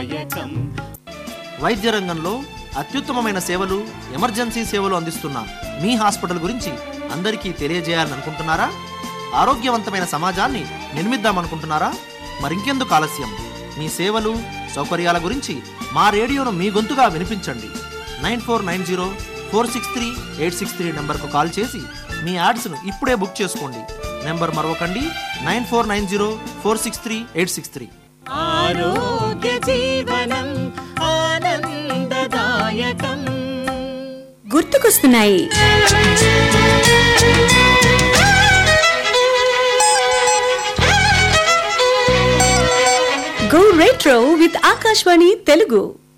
ఆనందదాయకం వైద్య రంగంలో అత్యుత్తమమైన సేవలు ఎమర్జెన్సీ సేవలు అందిస్తున్న మీ హాస్పిటల్ గురించి అందరికీ తెలియజేయాలని అనుకుంటున్నారా ఆరోగ్యవంతమైన సమాజాన్ని నిర్మిద్దామనుకుంటున్నారా మరింకెందుకు ఆలస్యం మీ సేవలు సౌకర్యాల గురించి మా రేడియోను మీ గొంతుగా వినిపించండి nine four nine zero four six three eight six three నెంబర్కు కాల్ చేసి మీ యాడ్స్ను ఇప్పుడే బుక్ చేసుకోండి నెంబర్ మరొకండి nine four nine zero four six three eight six three ఆరోగ్య జీవనం ఆనందదాయకం గుర్తుకొస్తున్నాయి go retro with Akashvani Telugu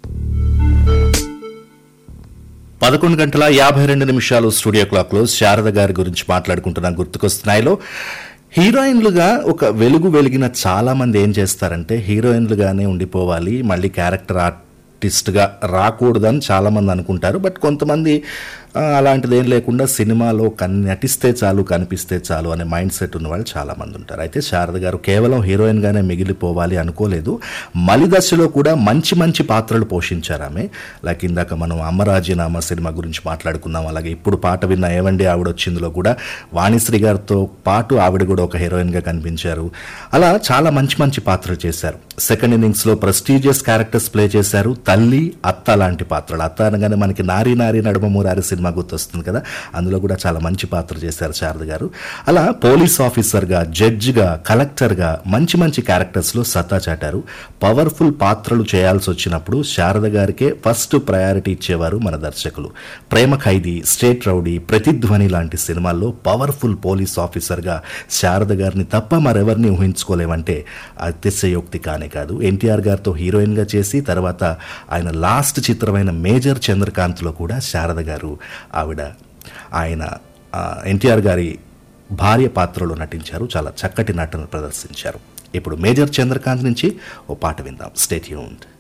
పదకొండు గంటల యాభై రెండు నిమిషాలు స్టూడియో క్లాక్ లో శారద గారి గురించి మాట్లాడుకుంటున్నాం గుర్తుకొస్తున్నాయిలో హీరోయిన్లుగా ఒక వెలుగు వెలిగిన చాలా మంది ఏం చేస్తారంటే హీరోయిన్లుగానే ఉండిపోవాలి మళ్ళీ క్యారెక్టర్ ఆర్టిస్ట్గా రాకూడదని చాలా మంది అనుకుంటారు బట్ కొంతమంది ఆ, అలాంటిది ఏం లేకుండా సినిమాలో కన్ నటిస్తే చాలు కనిపిస్తే చాలు అనే మైండ్ సెట్ ఉన్న వాళ్ళు చాలా మంది ఉంటారు అయితే శారద గారు కేవలం హీరోయిన్గానే మిగిలిపోవాలి అనుకోలేదు మలి దశలో కూడా మంచి మంచి పాత్రలు పోషించారు ఆమె లైక్ ఇందాక మనం అమ్మరాజీనామా సినిమా గురించి మాట్లాడుకున్నాం అలాగే ఇప్పుడు పాట విన్న ఏవండి ఆవిడ వచ్చిందిలో కూడా వాణిశ్రీ గారితో పాటు ఆవిడ కూడా ఒక హీరోయిన్గా కనిపించారు అలా చాలా మంచి మంచి పాత్రలు చేశారు సెకండ్ ఇన్నింగ్స్లో ప్రెస్టీజియస్ క్యారెక్టర్స్ ప్లే చేశారు తల్లి అత్త లాంటి పాత్రలు అత్త అనగానే మనకి నారీ నారీ నడుమ మూరారి సినిమా గుర్తొస్తుంది కదా అందులో కూడా చాలా మంచి పాత్ర చేశారు శారద గారు అలా పోలీస్ ఆఫీసర్గా జడ్జిగా కలెక్టర్గా మంచి మంచి క్యారెక్టర్స్లో సత్తా చాటారు పవర్ఫుల్ పాత్రలు చేయాల్సి వచ్చినప్పుడు శారద గారికే ఫస్ట్ ప్రయారిటీ ఇచ్చేవారు మన దర్శకులు ప్రేమ ఖైదీ స్టేట్ రౌడీ ప్రతిధ్వని లాంటి సినిమాల్లో పవర్ఫుల్ పోలీస్ ఆఫీసర్గా శారద గారిని తప్ప మరెవరిని ఊహించుకోలేమంటే అతిశయోక్తి కానే కాదు ఎన్టీఆర్ గారితో హీరోయిన్గా చేసి తర్వాత ఆయన లాస్ట్ చిత్రమైన మేజర్ చంద్రకాంత్లో కూడా శారద గారు ఆవిడ ఆయన ఆ, ఎన్టీఆర్ గారి భార్య పాత్రలో నటించారు చాలా చక్కటి నటన ప్రదర్శించారు ఇప్పుడు మేజర్ చంద్రకాంత్ నుంచి ఓ పాట విందాం స్టేట్ యూన్డ్